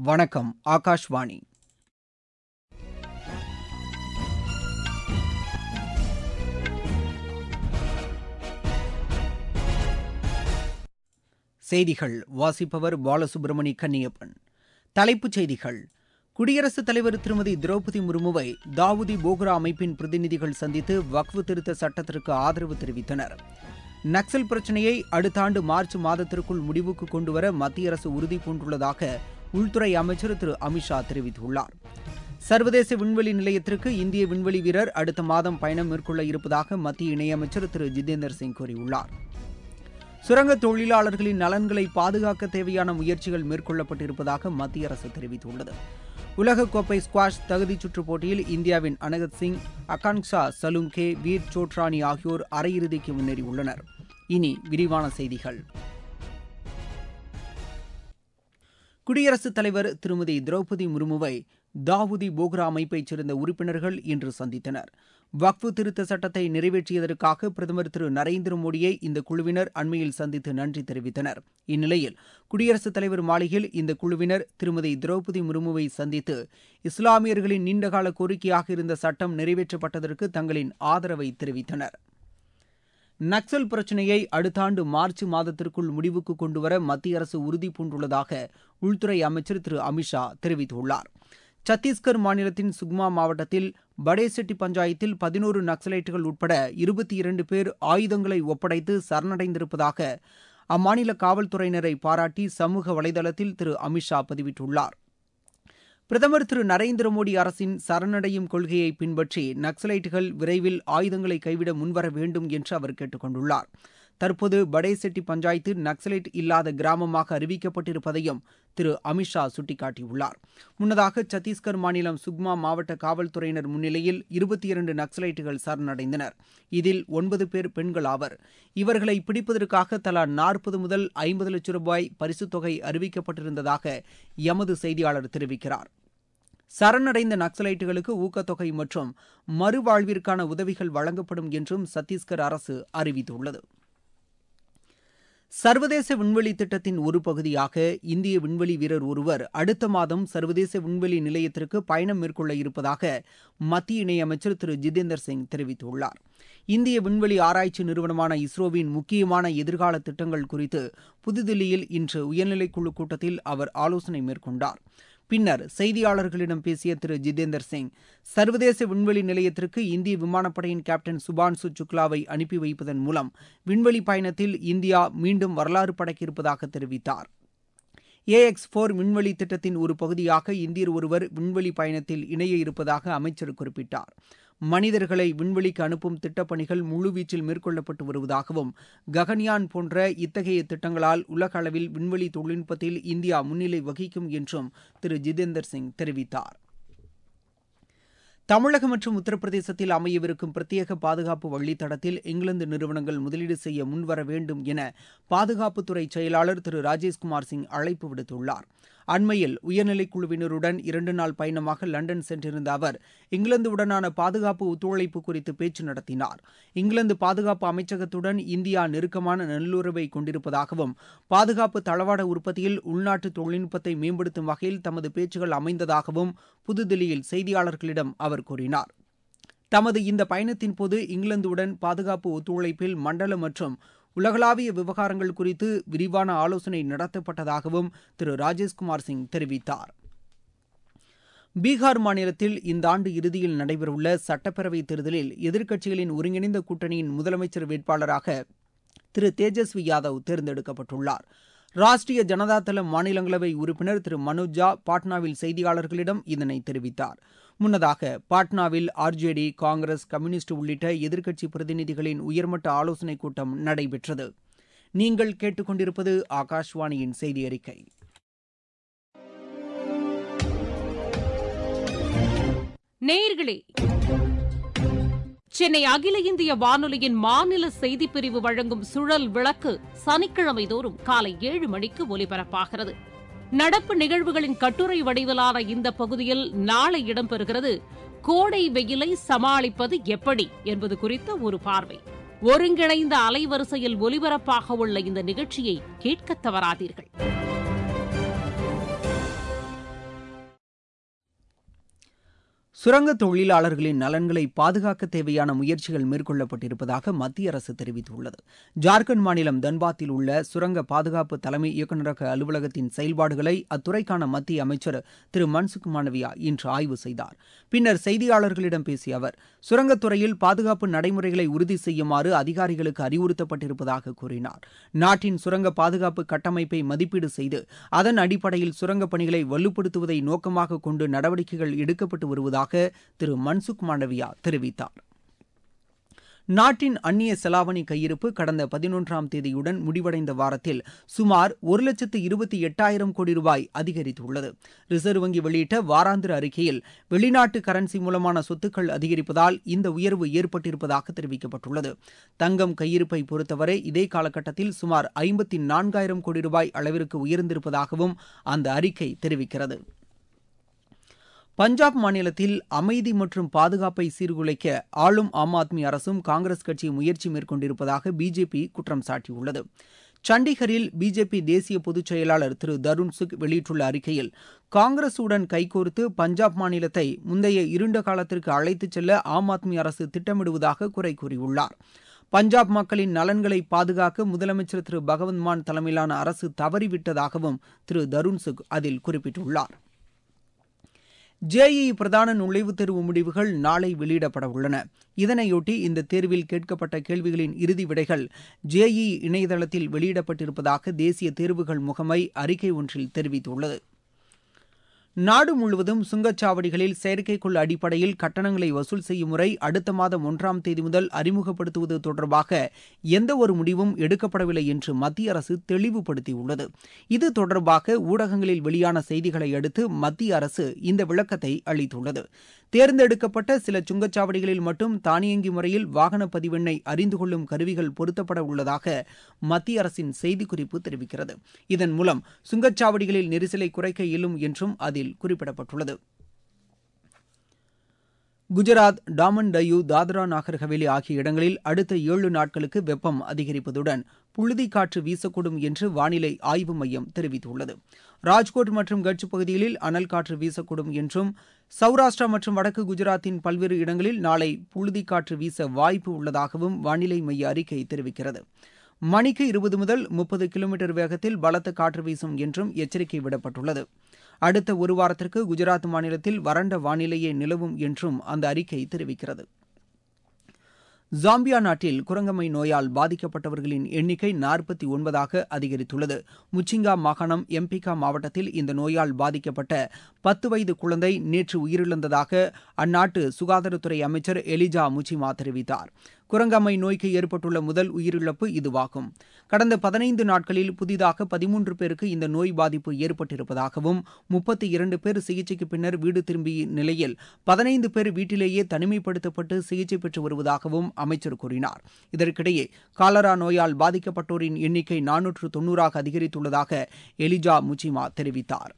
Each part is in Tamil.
வணக்கம் ஆகாஷ்வாணி செய்திகள் வாசிப்பவர் பாலசுப்ரமணி கன்னியப்பன் தலைப்புச் செய்திகள் குடியரசுத் தலைவர் திருமதி திரௌபதி முர்முவை தாவூதி போக்ரா அமைப்பின் பிரதிநிதிகள் சந்தித்து வக்ஃபு திருத்த சட்டத்திற்கு ஆதரவு தெரிவித்தனர் நக்சல் பிரச்சினையை அடுத்த ஆண்டு மார்ச் மாதத்திற்குள் முடிவுக்கு கொண்டுவர மத்திய அரசு உறுதி பூண்டுள்ளதாக உள்துறை அமைச்சர் திரு அமித்ஷா தெரிவித்துள்ளார் சர்வதேச விண்வெளி நிலையத்திற்கு இந்திய விண்வெளி வீரர் அடுத்த மாதம் பயணம் மேற்கொள்ள இருப்பதாக மத்திய இணையமைச்சர் திரு ஜிதேந்தர் சிங் கூறியுள்ளார் சுரங்க தொழிலாளர்களின் நலன்களை பாதுகாக்க தேவையான முயற்சிகள் மேற்கொள்ளப்பட்டிருப்பதாக மத்திய அரசு தெரிவித்துள்ளது உலகக்கோப்பை ஸ்குவாஷ் தகுதிச் சுற்றுப் போட்டியில் இந்தியாவின் அனகத் சிங் அகான்ஷா சலுங்கே வீர் சோட்ரானி ஆகியோர் அரையிறுதிக்கு முன்னேறியுள்ளனர் இனி விரிவான செய்திகள் குடியரசுத் தலைவர் திருமதி திரௌபதி முர்முவை தாவூதி போக்ரா அமைப்பைச் சேர்ந்த உறுப்பினர்கள் இன்று சந்தித்தனர் வக்ஃபு திருத்த சட்டத்தை நிறைவேற்றியதற்காக பிரதமர் திரு நரேந்திர மோடியை இந்த குழுவினர் அண்மையில் சந்தித்து நன்றி தெரிவித்தனர் இந்நிலையில் குடியரசுத் தலைவர் மாளிகையில் இந்த குழுவினர் திருமதி திரௌபதி முர்முவை சந்தித்து இஸ்லாமியர்களின் நீண்டகால கோரிக்கையாக இருந்த சட்டம் நிறைவேற்றப்பட்டதற்கு தங்களின் ஆதரவை தெரிவித்தனர் நக்சல் பிரச்சினையை அடுத்த ஆண்டு மார்ச் மாதத்திற்குள் முடிவுக்கு கொண்டுவர மத்திய அரசு உறுதி பூண்டுள்ளதாக உள்துறை அமைச்சர் திரு அமித்ஷா தெரிவித்துள்ளார் சத்தீஸ்கர் மாநிலத்தின் சுக்மா மாவட்டத்தில் படேசெட்டி பஞ்சாயத்தில் பதினோரு நக்சலைட்டுகள் உட்பட இருபத்தி இரண்டு பேர் ஆயுதங்களை ஒப்படைத்து சரணடைந்திருப்பதாக அம்மாநில காவல்துறையினரை பாராட்டி சமூக வலைதளத்தில் திரு அமித்ஷா பதிவிட்டுள்ளார் பிரதமர் திரு நரேந்திர மோடி அரசின் சரணடையும் கொள்கையை பின்பற்றி நக்சலைட்டுகள் விரைவில் ஆயுதங்களை கைவிட முன்வர வேண்டும் என்று அவர் கேட்டுக் கொண்டுள்ளார் தற்போது படேசெட்டி பஞ்சாயத்து நக்சலைட் இல்லாத கிராமமாக அறிவிக்கப்பட்டிருப்பதையும் திரு அமித்ஷா சுட்டிக்காட்டியுள்ளார் முன்னதாக சத்தீஸ்கர் மாநிலம் சுக்மா மாவட்ட காவல்துறையினர் முன்னிலையில் இருபத்தி இரண்டு நக்சலைட்டுகள் சரணடைந்தனர் இதில் ஒன்பது பேர் பெண்கள் ஆவர் இவர்களை பிடிப்பதற்காக தலா நாற்பது முதல் ஐம்பது லட்சம் ரூபாய் பரிசுத் தொகை அறிவிக்கப்பட்டிருந்ததாக எமது செய்தியாளர் தெரிவிக்கிறார் சரணடைந்த நக்சலைட்டுகளுக்கு ஊக்கத்தொகை மற்றும் மறுவாழ்விற்கான உதவிகள் வழங்கப்படும் என்றும் சத்தீஸ்கர் அரசு அறிவித்துள்ளது சர்வதேச விண்வெளி திட்டத்தின் ஒரு பகுதியாக இந்திய விண்வெளி வீரர் ஒருவர் அடுத்த மாதம் சர்வதேச விண்வெளி நிலையத்திற்கு பயணம் மேற்கொள்ள இருப்பதாக மத்திய இணையமைச்சர் திரு ஜிதேந்தர் சிங் தெரிவித்துள்ளார் இந்திய விண்வெளி ஆராய்ச்சி நிறுவனமான இஸ்ரோவின் முக்கியமான எதிர்கால திட்டங்கள் குறித்து புதுதில்லியில் இன்று உயர்நிலைக்குழு கூட்டத்தில் அவர் ஆலோசனை மேற்கொண்டார் பின்னர் செய்தியாளர்களிடம் பேசிய திரு ஜிதேந்தர் சிங் சர்வதேச விண்வெளி நிலையத்திற்கு இந்திய விமானப்படையின் கேப்டன் சுபான்சு சுக்லாவை அனுப்பி வைப்பதன் மூலம் விண்வெளி பயணத்தில் இந்தியா மீண்டும் வரலாறு படைக்கிருப்பதாக தெரிவித்தார் ஏ எக்ஸ் போர் விண்வெளி திட்டத்தின் ஒரு பகுதியாக இந்தியர் ஒருவர் விண்வெளி பயணத்தில் இணைய இருப்பதாக அமைச்சர் குறிப்பிட்டார் மனிதர்களை விண்வெளிக்கு அனுப்பும் திட்டப்பணிகள் முழுவீச்சில் மேற்கொள்ளப்பட்டு வருவதாகவும் ககன்யான் போன்ற இத்தகைய திட்டங்களால் உலக அளவில் விண்வெளி தொழில்நுட்பத்தில் இந்தியா முன்னிலை வகிக்கும் என்றும் திரு ஜிதேந்தர் சிங் தெரிவித்தார் தமிழகம் மற்றும் உத்தரப்பிரதேசத்தில் அமையவிருக்கும் பிரத்யேக பாதுகாப்பு வழித்தடத்தில் இங்கிலாந்து நிறுவனங்கள் முதலீடு செய்ய முன்வர வேண்டும் என பாதுகாப்புத்துறை செயலாளர் திரு ராஜேஷ்குமார் சிங் அழைப்பு விடுத்துள்ளார் அண்மையில் உயர்நிலைக் குழுவினருடன் இரண்டு நாள் பயணமாக லண்டன் சென்றிருந்த அவர் இங்கிலாந்துடனான பாதுகாப்பு ஒத்துழைப்பு குறித்து பேச்சு நடத்தினார் இங்கிலாந்து பாதுகாப்பு அமைச்சகத்துடன் இந்தியா நெருக்கமான நல்லுறவை கொண்டிருப்பதாகவும் பாதுகாப்பு தளவாட உற்பத்தியில் உள்நாட்டு தொழில்நுட்பத்தை மேம்படுத்தும் வகையில் தமது பேச்சுகள் அமைந்ததாகவும் புதுதில்லியில் செய்தியாளர்களிடம் அவர் கூறினார் தமது இந்த பயணத்தின் போது இங்கிலாந்துடன் பாதுகாப்பு ஒத்துழைப்பில் மண்டல மற்றும் உலகளாவிய விவகாரங்கள் குறித்து விரிவான ஆலோசனை நடத்தப்பட்டதாகவும் திரு ராஜேஷ்குமார் சிங் தெரிவித்தார் பீகார் மாநிலத்தில் இந்த ஆண்டு இறுதியில் நடைபெறவுள்ள சட்டப்பேரவைத் தேர்தலில் எதிர்க்கட்சிகளின் ஒருங்கிணைந்த கூட்டணியின் முதலமைச்சர் வேட்பாளராக திரு தேஜஸ்வி யாதவ் தேர்ந்தெடுக்கப்பட்டுள்ளார் ராஷ்டிரிய ஜனதாதள மாநிலங்களவை உறுப்பினர் திரு மனோஜ் ஜா பாட்னாவில் செய்தியாளர்களிடம் இதனை தெரிவித்தார் முன்னதாக பாட்னாவில் ஆர்ஜேடி காங்கிரஸ் கம்யூனிஸ்ட் உள்ளிட்ட எதிர்க்கட்சி பிரதிநிதிகளின் உயர்மட்ட ஆலோசனைக் கூட்டம் நடைபெற்றது நீங்கள் கேட்டுக்கொண்டிருப்பது ஆகாஷ்வாணியின் செய்தி அறிக்கை நேயர்களே சென்னை அகில இந்திய வானொலியின் மாநில செய்திப்பிரிவு வழங்கும் சுழல் விளக்கு சனிக்கிழமை தோறும் காலை ஏழு மணிக்கு ஒலிபரப்பாகிறது நடப்பு நிகழ்வுகளின் கட்டுரை வடிவிலான இந்த பகுதியில் நாளை இடம்பெறுகிறது கோடை வெயிலை சமாளிப்பது எப்படி என்பது குறித்த ஒரு பார்வை ஒருங்கிணைந்த அலைவரிசையில் ஒலிபரப்பாக உள்ள இந்த நிகழ்ச்சியை கேட்க தவறாதீர்கள் சுரங்க தொழிலாளர்களின் நலன்களை பாதுகாக்க தேவையான முயற்சிகள் மேற்கொள்ளப்பட்டிருப்பதாக மத்திய அரசு தெரிவித்துள்ளது ஜார்க்கண்ட் மாநிலம் தன்பாத்தில் உள்ள சுரங்க பாதுகாப்பு தலைமை இயக்குநரக அலுவலகத்தின் செயல்பாடுகளை அத்துறைக்கான மத்திய அமைச்சர் திரு மன்சுக் மாண்டவியா இன்று ஆய்வு செய்தார் பின்னர் செய்தியாளர்களிடம் பேசிய அவர் சுரங்கத்துறையில் பாதுகாப்பு நடைமுறைகளை உறுதி செய்யுமாறு அதிகாரிகளுக்கு அறிவுறுத்தப்பட்டிருப்பதாக கூறினார் நாட்டின் சுரங்க பாதுகாப்பு கட்டமைப்பை மதிப்பீடு செய்து அதன் அடிப்படையில் சுரங்கப் பணிகளை வலுப்படுத்துவதை நோக்கமாக கொண்டு நடவடிக்கைகள் எடுக்கப்பட்டு வருவதாக திரு மன்சுக் மாண்டவியா தெரிவித்தார் நாட்டின் அந்நிய செலாவணி கையிருப்பு கடந்த பதினொன்றாம் தேதியுடன் முடிவடைந்த வாரத்தில் சுமார் ஒரு லட்சத்து இருபத்தி எட்டாயிரம் கோடி ரூபாய் அதிகரித்துள்ளது ரிசர்வ் வங்கி வெளியிட்ட வாராந்திர அறிக்கையில் வெளிநாட்டு கரன்சி மூலமான சொத்துக்கள் அதிகரிப்பதால் இந்த உயர்வு ஏற்பட்டிருப்பதாக தெரிவிக்கப்பட்டுள்ளது தங்கம் கையிருப்பை பொறுத்தவரை இதே காலகட்டத்தில் சுமார் ஐம்பத்தி நான்காயிரம் கோடி ரூபாய் அளவிற்கு உயர்ந்திருப்பதாகவும் அந்த அறிக்கை தெரிவிக்கிறது பஞ்சாப் மாநிலத்தில் அமைதி மற்றும் பாதுகாப்பை சீர்குலைக்க ஆளும் ஆம் ஆத்மி அரசும் காங்கிரஸ் கட்சியும் முயற்சி மேற்கொண்டிருப்பதாக பிஜேபி குற்றம் சாட்டியுள்ளது சண்டிகரில் பிஜேபி தேசிய பொதுச் செயலாளர் திரு தருண் சுக் வெளியிட்டுள்ள அறிக்கையில் காங்கிரசுடன் கைகோர்த்து பஞ்சாப் மாநிலத்தை முந்தைய இருண்ட காலத்திற்கு அழைத்துச் செல்ல ஆம் ஆத்மி அரசு திட்டமிடுவதாக குறை கூறியுள்ளார் பஞ்சாப் மக்களின் நலன்களை பாதுகாக்க முதலமைச்சர் திரு பகவந்த் மான் தலைமையிலான அரசு தவறிவிட்டதாகவும் திரு தருண் சுக் அதில் குறிப்பிட்டுள்ளார் ஜேஇ பிரதான நுழைவுத் தேர்வு முடிவுகள் நாளை வெளியிடப்பட உள்ளன இதனையொட்டி இந்த தேர்வில் கேட்கப்பட்ட கேள்விகளின் இறுதி விடைகள் ஜேஇ இணையதளத்தில் வெளியிடப்பட்டிருப்பதாக தேசிய தேர்வுகள் முகமை அறிக்கை ஒன்றில் தெரிவித்துள்ளது நாடு முழுவதும் சுங்கச்சாவடிகளில் செயற்கைக்கோள் அடிப்படையில் கட்டணங்களை வசூல் செய்யும் முறை அடுத்த மாதம் ஒன்றாம் தேதி முதல் அறிமுகப்படுத்துவது தொடர்பாக எந்த ஒரு முடிவும் எடுக்கப்படவில்லை என்று மத்திய அரசு தெளிவுபடுத்தியுள்ளது இது தொடர்பாக ஊடகங்களில் வெளியான செய்திகளை அடுத்து மத்திய அரசு இந்த விளக்கத்தை அளித்துள்ளது தேர்ந்தெடுக்கப்பட்ட சில சுங்கச்சாவடிகளில் மட்டும் தானியங்கி முறையில் வாகன பதிவெண்ணை அறிந்து கொள்ளும் கருவிகள் பொருத்தப்பட உள்ளதாக மத்திய அரசின் செய்திக்குறிப்பு தெரிவிக்கிறது இதன் மூலம் சுங்கச்சாவடிகளில் நெரிசலை குறைக்க இயலும் என்றும் அதில் குறிப்பிடப்பட்டுள்ளது குஜராத் டாமன் டையூ தாத்ரா நாகர் ஹவேலி ஆகிய இடங்களில் அடுத்த ஏழு நாட்களுக்கு வெப்பம் அதிகரிப்பதுடன் புழுதி காற்று வீசக்கூடும் என்று வானிலை ஆய்வு மையம் தெரிவித்துள்ளது ராஜ்கோட் மற்றும் கட்ச் பகுதிகளில் அனல் காற்று வீசக்கூடும் என்றும் சௌராஷ்டிரா மற்றும் வடக்கு குஜராத்தின் பல்வேறு இடங்களில் நாளை புழுதி காற்று வீச வாய்ப்பு உள்ளதாகவும் வானிலை மைய அறிக்கை தெரிவிக்கிறது மணிக்கு இருபது முதல் முப்பது கிலோமீட்டர் வேகத்தில் பலத்த காற்று வீசும் என்றும் எச்சரிக்கை விடப்பட்டுள்ளது அடுத்த ஒரு வாரத்திற்கு குஜராத் மாநிலத்தில் வறண்ட வானிலையே நிலவும் என்றும் அந்த அறிக்கை தெரிவிக்கிறது ஜாம்பியா நாட்டில் குரங்கம்மை நோயால் பாதிக்கப்பட்டவர்களின் எண்ணிக்கை நாற்பத்தி ஒன்பதாக அதிகரித்துள்ளது முச்சிங்கா மாகாணம் எம்பிகா மாவட்டத்தில் இந்த நோயால் பாதிக்கப்பட்ட பத்து வயது குழந்தை நேற்று உயிரிழந்ததாக அந்நாட்டு சுகாதாரத்துறை அமைச்சர் எலிஜா முச்சிமா தெரிவித்தார் குரங்கம்மை நோய்க்கு ஏற்பட்டுள்ள முதல் உயிரிழப்பு இதுவாகும் கடந்த பதினைந்து நாட்களில் புதிதாக பதிமூன்று பேருக்கு இந்த நோய் பாதிப்பு ஏற்பட்டிருப்பதாகவும் முப்பத்தி இரண்டு பேர் சிகிச்சைக்கு பின்னர் வீடு திரும்பிய நிலையில் பதினைந்து பேர் வீட்டிலேயே தனிமைப்படுத்தப்பட்டு சிகிச்சை பெற்று வருவதாகவும் அமைச்சர் கூறினார் இதற்கிடையே காலரா நோயால் பாதிக்கப்பட்டோரின் எண்ணிக்கை நானூற்று தொன்னூறாக அதிகரித்துள்ளதாக எலிஜா முச்சிமா தெரிவித்தார்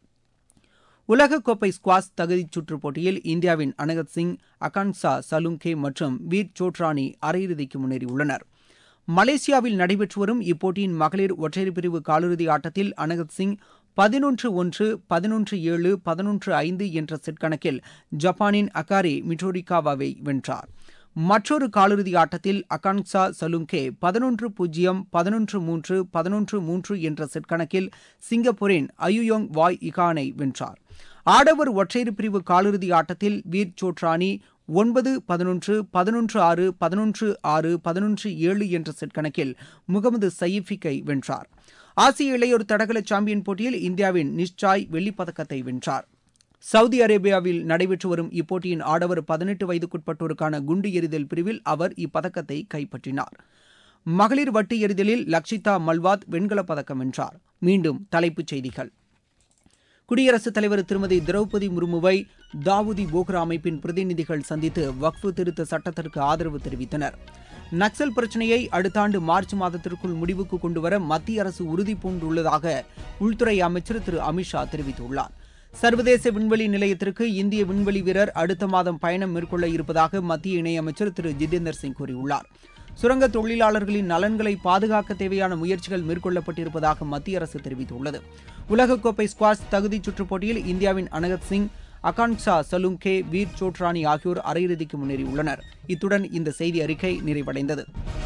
உலகக்கோப்பை ஸ்குவாஷ் தகுதிச் சுற்றுப் போட்டியில் இந்தியாவின் அனகத் சிங் அகான்சா சலுங்கே மற்றும் வீர் சோட்ரானி அரையிறுதிக்கு முன்னேறியுள்ளனர் மலேசியாவில் நடைபெற்று வரும் இப்போட்டியின் மகளிர் ஒற்றையர் பிரிவு காலிறுதி ஆட்டத்தில் அனகத் சிங் பதினொன்று ஒன்று பதினொன்று ஏழு பதினொன்று ஐந்து என்ற செட் கணக்கில் ஜப்பானின் அகாரி மிட்டோரிகாவாவை வென்றார் மற்றொரு காலிறுதி ஆட்டத்தில் அகான்சா சலுங்கே பதினொன்று பூஜ்ஜியம் பதினொன்று மூன்று பதினொன்று மூன்று என்ற செட் கணக்கில் சிங்கப்பூரின் அயுயோங் வாய் இகானை வென்றார் ஆடவர் ஒற்றையர் பிரிவு காலிறுதி ஆட்டத்தில் வீர் சோட்ரானி ஒன்பது பதினொன்று பதினொன்று ஆறு பதினொன்று ஆறு பதினொன்று ஏழு என்ற செட் கணக்கில் முகமது சயீஃபிக்கை வென்றார் ஆசிய இளையோர் தடகள சாம்பியன் போட்டியில் இந்தியாவின் நிஷ்சாய் வெள்ளிப்பதக்கத்தை வென்றார் சவுதி அரேபியாவில் நடைபெற்று வரும் இப்போட்டியின் ஆடவர் பதினெட்டு வயதுக்குட்பட்டோருக்கான குண்டு எறிதல் பிரிவில் அவர் இப்பதக்கத்தை கைப்பற்றினார் மகளிர் வட்டு எறிதலில் லக்ஷிதா மல்வாத் வெண்கலப் பதக்கம் வென்றார் மீண்டும் தலைப்புச் செய்திகள் குடியரசுத் தலைவர் திருமதி திரௌபதி முர்முவை தாவூதி போக்ரா அமைப்பின் பிரதிநிதிகள் சந்தித்து வக்ஃபு திருத்த சட்டத்திற்கு ஆதரவு தெரிவித்தனர் நக்சல் பிரச்சினையை அடுத்த ஆண்டு மார்ச் மாதத்திற்குள் முடிவுக்கு கொண்டுவர மத்திய அரசு உறுதி பூண்டுள்ளதாக உள்துறை அமைச்சர் திரு அமித்ஷா தெரிவித்துள்ளார் சர்வதேச விண்வெளி நிலையத்திற்கு இந்திய விண்வெளி வீரர் அடுத்த மாதம் பயணம் மேற்கொள்ள இருப்பதாக மத்திய இணையமைச்சர் திரு ஜிதேந்தர் சிங் கூறியுள்ளார் சுரங்க தொழிலாளர்களின் நலன்களை பாதுகாக்க தேவையான முயற்சிகள் மேற்கொள்ளப்பட்டிருப்பதாக மத்திய அரசு தெரிவித்துள்ளது உலகக்கோப்பை ஸ்குவாஷ் தகுதிச் சுற்றுப் போட்டியில் இந்தியாவின் அனகத் சிங் அகான்ஷா சலுங்கே வீர் சோட்ரானி ஆகியோர் அரையிறுதிக்கு முன்னேறியுள்ளனர் இத்துடன் இந்த செய்தி அறிக்கை நிறைவடைந்தது